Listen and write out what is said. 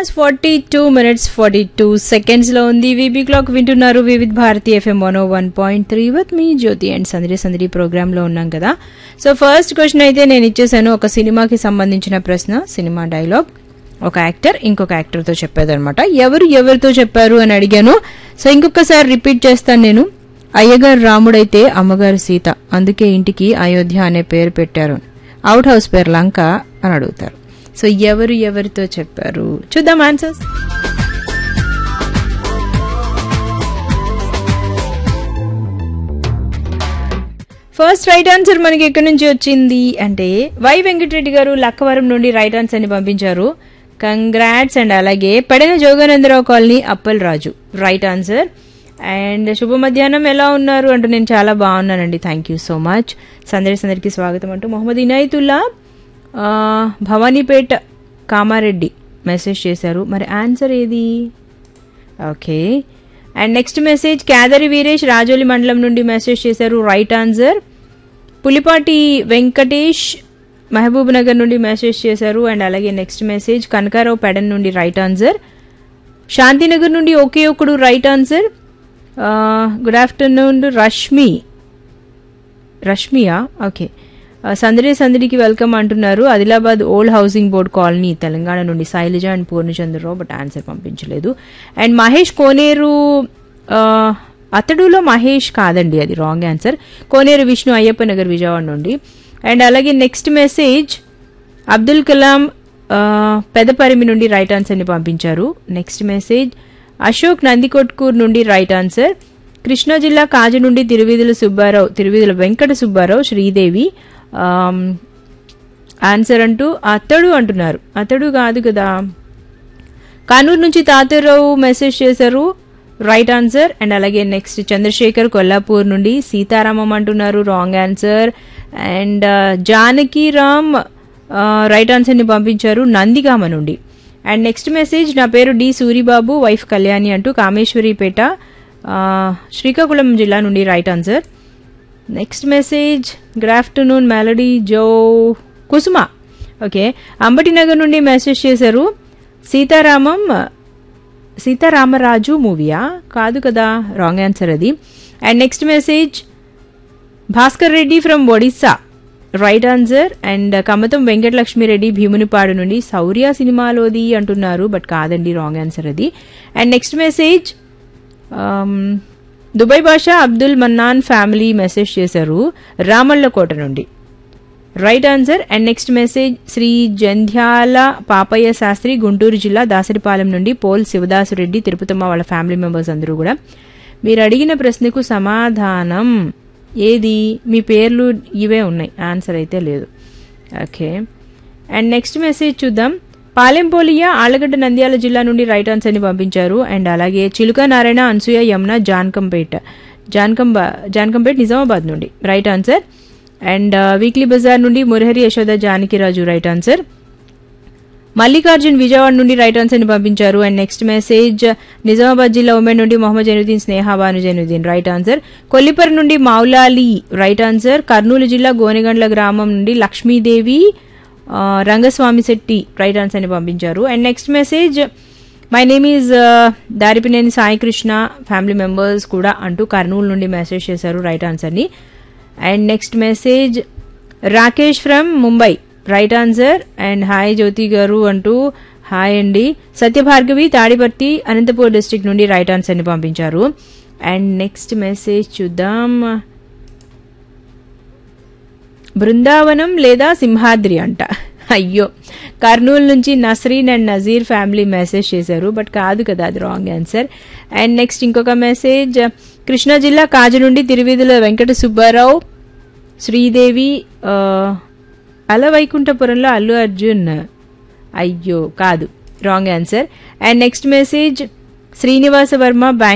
hours forty two minutes forty two seconds లో ఉంది VB clock వింటున్నారు Vividh Bharati FM one one point three with me Jyothi and Sandadi Sandadi programme లో ఉన్నాం కదా సో ఫస్ట్ క్వశ్చన్ అయితే నేను ఇచ్చేసాను ఒక సినిమాకి సంబంధించిన ప్రశ్న సినిమా డైలాగ్ ఒక యాక్టర్ ఇంకొక యాక్టర్ తో చెప్పేదన్నమాట ఎవరు ఎవరితో చెప్పారు అని అడిగాను సో ఇంకొకసారి రిపీట్ చేస్తాను నేను అయ్యగారు రాముడైతే అమ్మగారు సీత అందుకే ఇంటికి అయోధ్య అనే పేరు పెట్టారు అవుట్ హౌస్ పేరు లంక అని అడుగుతారు సో ఎవరు ఎవరితో చెప్పారు చూద్దాం ఆన్సర్స్ ఫస్ట్ రైట్ ఆన్సర్ మనకి ఎక్కడి నుంచి వచ్చింది అంటే వై వెంకటరెడ్డి గారు లక్కవరం నుండి రైట్ ఆన్సర్ అని పంపించారు కంగ్రాట్స్ అండ్ అలాగే పడిన Joganandarao colony Appal Raju right answer and శుభ మధ్యాహ్నం ఎలా ఉన్నారు అంటూ నేను చాలా బాగున్నానండి థ్యాంక్ యూ సో మచ్ సందడి సందడికి స్వాగతం అంటూ మొహమ్మద్ ఇనాయతుల్లా ఆ, భవానీపేట్ కామారెడ్డి మెసేజ్ చేశారు మరి ఆన్సర్ ఏది okay and next message Kedari Veeresh Rajoli మండలం నుండి మెసేజ్ చేశారు రైట్ ఆన్సర్ పులిపాటి వెంకటేష్ మహబూబ్ నగర్ నుండి మెసేజ్ చేశారు అండ్ అలాగే నెక్స్ట్ మెసేజ్ కనకారావు పెడన్ నుండి రైట్ ఆన్సర్ శాంతినగర్ నుండి Oke Okkadu right answer good afternoon Rashmi రష్మియా ఓకే ఆ, సందడి సందడికి వెల్కమ్ అంటున్నారు Adilabad old housing board colony Telangana నుండి Shailaja and Purnachandrarao but answer పంపించలేదు అండ్ మహేష్ కోనేరు ఆ, అతడులో మహేష్ కాదండి అది రాంగ్ ఆన్సర్ కోనేరు విష్ణు అయ్యప్ప నగర్ విజయవాడ నుండి అండ్ అలాగే నెక్స్ట్ మెసేజ్ అబ్దుల్ కలాం ఆ, పెదపరిమి నుండి రైట్ ఆన్సర్ని పంపించారు నెక్స్ట్ మెసేజ్ అశోక్ నందికొట్కూర్ నుండి రైట్ ఆన్సర్ కృష్ణా జిల్లా కాజు నుండి తిరువీధుల సుబ్బారావు తిరువీధుల వెంకట సుబ్బారావు శ్రీదేవి ఆమ్, ఆన్సర్ అంటూ అతడు అంటున్నారు అతడు కాదు కదా కానూరు నుంచి తాతారావు మెసేజ్ చేశారు రైట్ ఆన్సర్ అండ్ అలాగే నెక్స్ట్ చంద్రశేఖర్ కొల్లాపూర్ నుండి సీతారామం అంటున్నారు wrong answer and Janaki Ram right ఆన్సర్ని పంపించారు నందిగామ నుండి అండ్ నెక్స్ట్ మెసేజ్ నా పేరు డి సూరిబాబు వైఫ్ కళ్యాణి అంటూ కామేశ్వరిపేట ఆ, శ్రీకాకుళం జిల్లా నుండి right answer next message good afternoon melody జో కుసుమ ఓకే అంబటి నగర్ నుండి మెసేజ్ చేశారు సీతారామం సీతారామరాజు మూవీయా కాదు కదా రాంగ్ ఆన్సర్ అది and next message Bhaskar Reddy from Odisha right answer and Kamatham Venkatalakshmi Reddy Bheemunipadu నుండి శౌర్య సినిమాలోది అంటున్నారు బట్ కాదండి రాంగ్ ఆన్సర్ అది and next message Dubai Basha Abdul Mannan family message చేశారు రామళ్ళకోట నుండి right answer and next message Shri Jandhyala Papayya Sastry Guntur జిల్లా దాసరిపాలెం నుండి పోల్ శివదాసురెడ్డి తిరుపతమ్మ వాళ్ళ ఫ్యామిలీ మెంబర్స్ అందరూ కూడా మీరు అడిగిన ప్రశ్నకు సమాధానం ఏది మీ పేర్లు ఇవే ఉన్నాయి ఆన్సర్ అయితే లేదు ఓకే అండ్ నెక్స్ట్ మెసేజ్ చూద్దాం పాలెంపోలియా ఆళ్లగడ్డ నంద్యాల జిల్లా నుండి రైట్ ఆన్సర్ని పంపించారు అండ్ అలాగే చిలుక నారాయణ అన్సూయ యమున జాన్కంపేట జాన్కంబ జాన్కంపేట్ నిజామాబాద్ నుండి right answer and weekly bazaar నుండి మురహరి యశోద జానకిరాజు రైట్ ఆన్సర్ మల్లికార్జున్ విజయవాడ నుండి రైట్ ఆన్సర్ని పంపించారు అండ్ నెక్స్ట్ మెసేజ్ నిజామాబాద్ జిల్లా ఉమెన్ నుండి మొహమ్మద్ జైనుద్దీన్ స్నేహ భాను జైనుద్దీన్ రైట్ ఆన్సర్ కొల్లిపర్ నుండి మౌలాలి రైట్ ఆన్సర్ కర్నూలు జిల్లా గోనెగండ్ల గ్రామం నుండి లక్ష్మీదేవి ఆ, రంగస్వామి శెట్టి రైట్ ఆన్సర్ని పంపించారు and next message my name is Daripineni Sai Krishna family members కూడా అంటూ కర్నూలు నుండి మెసేజ్ చేశారు రైట్ ఆన్సర్ని and next message Rakesh from Mumbai right answer and hi Jyothi garu అంటూ హాయ్ అండి సత్యభార్గవి తాడిపర్తి అనంతపూర్ డిస్ట్రిక్ట్ నుండి రైట్ ఆన్సర్ని పంపించారు అండ్ నెక్స్ట్ మెసేజ్ చూద్దాం బృందావనం లేదా సింహాద్రి అంట అయ్యో కర్నూలు నుంచి Nasreen and Nazeer family message చేశారు బట్ కాదు కదా అది రాంగ్ ఆన్సర్ అండ్ నెక్స్ట్ ఇంకొక మెసేజ్ కృష్ణా జిల్లా కాజు నుండి తిరువీధుల వెంకట సుబ్బారావు శ్రీదేవి ఆ, అలవైకుంఠపురంలో అల్లు అర్జున్ అయ్యో కాదు wrong answer and next message Srinivasa Varma